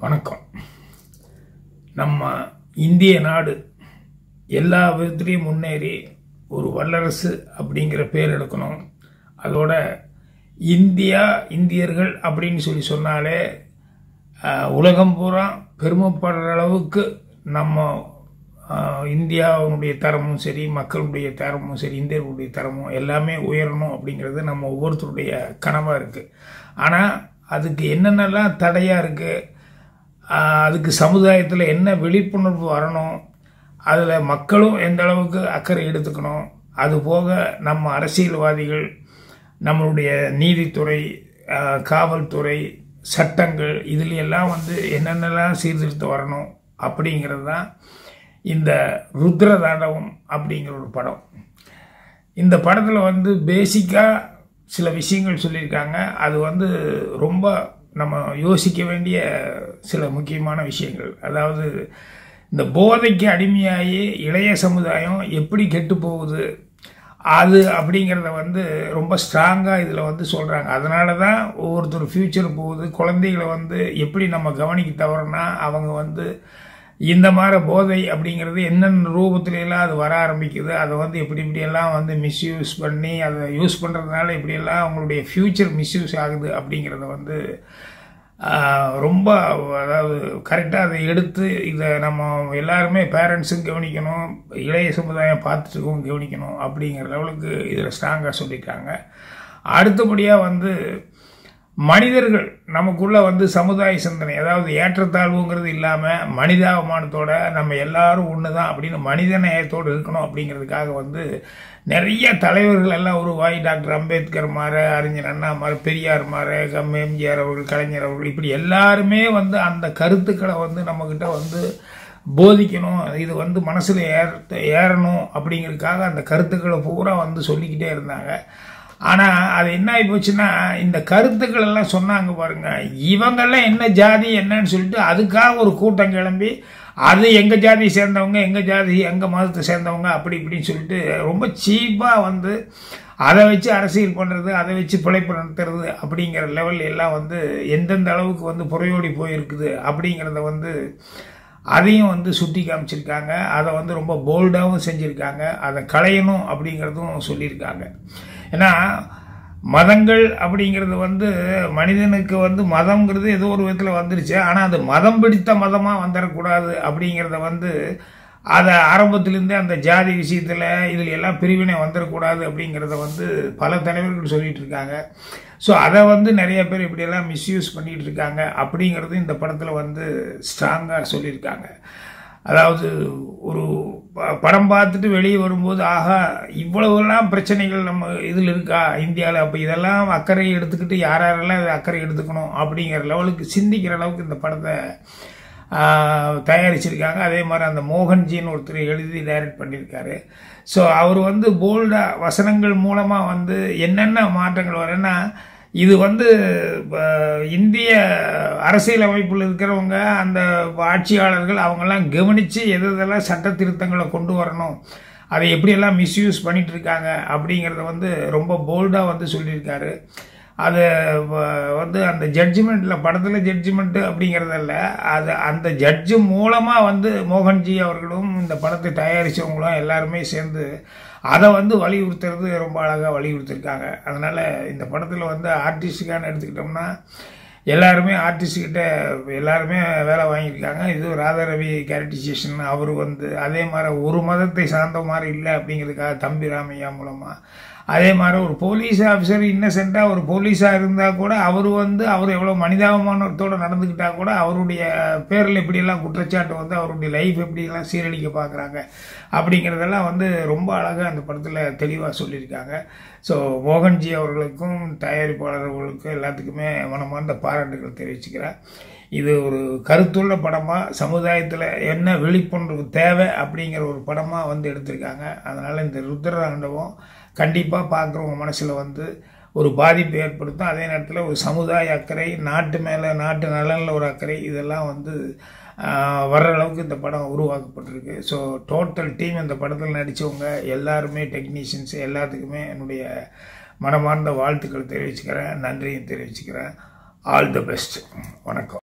வணக்கம் நம்ம இந்திய நாடு எல்லா விதத்துலேயும் முன்னேறி ஒரு வல்லரசு அப்படிங்கிற பேர் எடுக்கணும் அதோட இந்தியா இந்தியர்கள் அப்படின்னு சொல்லி சொன்னாலே ஆஹ், உலகம் பூரா பெருமைப்படுற அளவுக்கு நம்ம ஆஹ், இந்தியாவுடைய தரமும் சரி மக்களுடைய தரமும் சரி இந்தியர்களுடைய தரமும் எல்லாமே உயரணும் அப்படிங்கிறது நம்ம ஒவ்வொருத்தருடைய கனவாக இருக்குது ஆனால் அதுக்கு என்னென்னலாம் தடையாக இருக்குது அதுக்கு சமுதாயத்தில் என்ன விழிப்புணர்வு வரணும் அதில் மக்களும் எந்த அளவுக்கு அக்கறை எடுத்துக்கணும் அது போக நம்ம அரசியல்வாதிகள் நம்மளுடைய நீதித்துறை ஆஹ், காவல்துறை சட்டங்கள் இதுல எல்லாம் வந்து என்னென்னலாம் சீர்திருத்தம் வரணும் அப்படிங்கிறது தான் இந்த ருத்ர தாண்டவம் அப்படிங்கிற ஒரு படம் இந்த படத்தில் வந்து பேசிக்காக சில விஷயங்கள் சொல்லியிருக்காங்க அது வந்து ரொம்ப நம்ம யோசிக்க வேண்டிய சில முக்கியமான விஷயங்கள் அதாவது இந்த போதைக்கு அடிமையாகி இளைய சமுதாயம் எப்படி கெட்டு போகுது அது அப்படிங்கிறத வந்து ரொம்ப ஸ்ட்ராங்காக இதில் வந்து சொல்கிறாங்க அதனால தான் ஒவ்வொருத்தர் ஃப்யூச்சர் போகுது குழந்தைகளை வந்து எப்படி நம்ம கவனிக்க தவறுனா அவங்க வந்து இந்த மாதிரி போதை அப்படிங்கிறது என்னென்ன ரூபத்துல எல்லாம் அது வர ஆரம்பிக்குது அதை வந்து எப்படி இப்படியெல்லாம் வந்து மிஸ்யூஸ் பண்ணி அதை யூஸ் பண்ணுறதுனால இப்படியெல்லாம் அவங்களுடைய ஃப்யூச்சர் மிஸ்யூஸ் ஆகுது அப்படிங்கிறத வந்து ஆஹ், ரொம்ப அதாவது கரெக்டாக அதை எடுத்து இதை நம்ம எல்லாருமே பேரண்ட்ஸும் கவனிக்கணும் இளைய சமுதாயம் பார்த்துட்டுக்கும் கவனிக்கணும் அப்படிங்கிற லெவலுக்கு இதில் ஸ்ட்ராங்காக சொல்லியிருக்காங்க அடுத்தபடியாக வந்து மனிதர்கள் நமக்குள்ள வந்து சமுதாய சிந்தனை அதாவது ஏற்றத்தாழ்வுங்கிறது இல்லாமல் மனிதாபிமானத்தோட நம்ம எல்லாரும் ஒன்று தான் அப்படின்னு மனித நேயத்தோடு இருக்கணும் அப்படிங்கிறதுக்காக வந்து நிறைய தலைவர்கள் எல்லாம் உருவாகி டாக்டர் அம்பேத்கர் மாற அறிஞர் அண்ணா மாற பெரியார் மாற கம் எம்ஜிஆர் அவர்கள் கலைஞர் அவர்கள் இப்படி எல்லாருமே வந்து அந்த கருத்துக்களை வந்து நம்மக்கிட்ட வந்து போதிக்கணும் இது வந்து மனசில் ஏற ஏறணும் அப்படிங்கிறதுக்காக அந்த கருத்துக்களை பூரா வந்து சொல்லிக்கிட்டே இருந்தாங்க ஆனால் அது என்ன ஆகி போச்சுன்னா இந்த கருத்துக்கள் எல்லாம் சொன்னாங்க பாருங்க இவங்கெல்லாம் என்ன ஜாதி என்னன்னு சொல்லிட்டு அதுக்காக ஒரு கூட்டம் கிளம்பி அது எங்கள் ஜாதியை சேர்ந்தவங்க எங்கள் ஜாதி எங்கள் மதத்தை சேர்ந்தவங்க அப்படி இப்படின்னு சொல்லிட்டு ரொம்ப சீப்பாக வந்து அதை வச்சு அரசியல் பண்ணுறது அதை வச்சு பிழைப்பு நடத்துறது அப்படிங்கிற லெவல் எல்லாம் வந்து எந்தெந்த அளவுக்கு வந்து புறையோடி போயிருக்குது அப்படிங்கிறத வந்து அதையும் வந்து சுட்டி காமிச்சிருக்காங்க அதை வந்து ரொம்ப போல்டாகவும் செஞ்சுருக்காங்க அதை களையணும் அப்படிங்கிறதும் சொல்லியிருக்காங்க ஏன்னா மதங்கள் அப்படிங்கிறது வந்து மனிதனுக்கு வந்து மதம்ங்கிறது ஏதோ ஒரு விதத்தில் வந்துருச்சு ஆனால் அது மதம் பிடித்த மதமாக வந்துடக்கூடாது அப்படிங்கிறத வந்து அதை ஆரம்பத்திலேருந்தே அந்த ஜாதி விஷயத்தில் இதில் எல்லாம் பிரிவினை வந்துடக்கூடாது அப்படிங்கிறத வந்து பல தலைவர்கள் சொல்லிட்டு இருக்காங்க ஸோ அதை வந்து நிறைய பேர் இப்படியெல்லாம் மிஸ்யூஸ் பண்ணிட்டு இருக்காங்க அப்படிங்கிறது இந்த படத்தில் வந்து ஸ்ட்ராங்காக சொல்லியிருக்காங்க அதாவது ஒரு ப- படம் பார்த்துட்டு வெளியே வரும்போது ஆஹா இவ்வளவுலாம் பிரச்சனைகள் நம்ம இதில் இருக்கா இந்தியாவில் அப்போ இதெல்லாம் அக்கறை எடுத்துக்கிட்டு யார் யாரெல்லாம் இதை அக்கறை எடுத்துக்கணும் அப்படிங்கிற லெவலுக்கு சிந்திக்கிற அளவுக்கு இந்த படத்தை ஆஹ், தயாரிச்சிருக்காங்க அதே மாதிரி அந்த மோகன்ஜின்னு ஒருத்தர் எழுதி டைரக்ட் பண்ணியிருக்காரு ஸோ அவர் வந்து போல்டாக வசனங்கள் மூலமாக வந்து என்னென்ன மாற்றங்கள் வரும்னா இது வந்து அஹ், இந்திய அரசியல் அமைப்பில் இருக்கிறவங்க அந்த ஆட்சியாளர்கள் அவங்கெல்லாம் கவனித்து எது எதெல்லாம் சட்ட திருத்தங்களை கொண்டு வரணும் அதை எப்படியெல்லாம் மிஸ்யூஸ் பண்ணிட்டு இருக்காங்க அப்படிங்கிறத வந்து ரொம்ப போல்டாக வந்து சொல்லியிருக்காரு அது வ- வந்து அந்த ஜட்ஜ்மெண்ட்டில் படத்தில் ஜட்ஜ்மெண்ட்டு அப்படிங்கிறதல்ல அது அந்த ஜட்ஜு மூலமாக வந்து மோகன்ஜி அவர்களும் இந்த படத்தை தயாரித்தவங்களும் எல்லாருமே சேர்ந்து அதை வந்து வலியுறுத்துறது ரொம்ப அழகாக வலியுறுத்திருக்காங்க அதனால் இந்த படத்தில் வந்து ஆர்டிஸ்டுக்கான எடுத்துக்கிட்டோம்னா எல்லாருமே ஆர்டிஸ்ட்கிட்ட எல்லாருமே வேலை வாங்கியிருக்காங்க இது ராதாரவி கேரக்டரைசேஷன் அவர் வந்து அதே மாதிரி ஒரு மதத்தை சார்ந்த மாதிரி இல்லை அப்படிங்கிறதுக்காக தம்பி ராமையா மூலமாக அதே மாதிரி ஒரு போலீஸ் ஆஃபீஸர் இன்னசென்ட்டாக ஒரு போலீஸாக இருந்தால் கூட அவர் வந்து அவர் எவ்வளோ மனிதாபமானத்தோடு நடந்துக்கிட்டா கூட அவருடைய பேரில் இப்படியெல்லாம் குற்றச்சாட்டு வந்து அவருடைய லைஃப் எப்படியெல்லாம் சீரழிக்க பார்க்குறாங்க அப்படிங்கிறதெல்லாம் வந்து ரொம்ப அழகாக அந்த படத்தில் தெளிவாக சொல்லியிருக்காங்க ஸோ மோகன்ஜி அவர்களுக்கும் தயாரிப்பாளர்களுக்கும் எல்லாத்துக்குமே மனமார்ந்த பாராட்டுகள் தெரிவிச்சுக்கிறேன் இது ஒரு கருத்துள்ள படமாக சமுதாயத்தில் என்ன விழிப்புணர்வு தேவை அப்படிங்கிற ஒரு படமாக வந்து எடுத்திருக்காங்க அதனால் இந்த ருத்ரதாண்டவம் கண்டிப்பாக பார்க்குறவங்க மனசில் வந்து ஒரு பாதிப்பு ஏற்படுத்தும் அதே நேரத்தில் ஒரு சமுதாய அக்கறை நாட்டு மேலே நாட்டு நலனில் ஒரு அக்கறை இதெல்லாம் வந்து ஆஹ், வர்ற அளவுக்கு இந்த படம் உருவாக்கப்பட்டிருக்கு ஸோ டோட்டல் டீம் இந்த படத்தில் நடித்தவங்க எல்லாருமே டெக்னீஷியன்ஸ் எல்லாத்துக்குமே என்னுடைய மனமார்ந்த வாழ்த்துக்கள் தெரிவிச்சுக்கிறேன் நன்றியும் தெரிவிச்சுக்கிறேன் ஆல் தி பெஸ்ட் வணக்கம்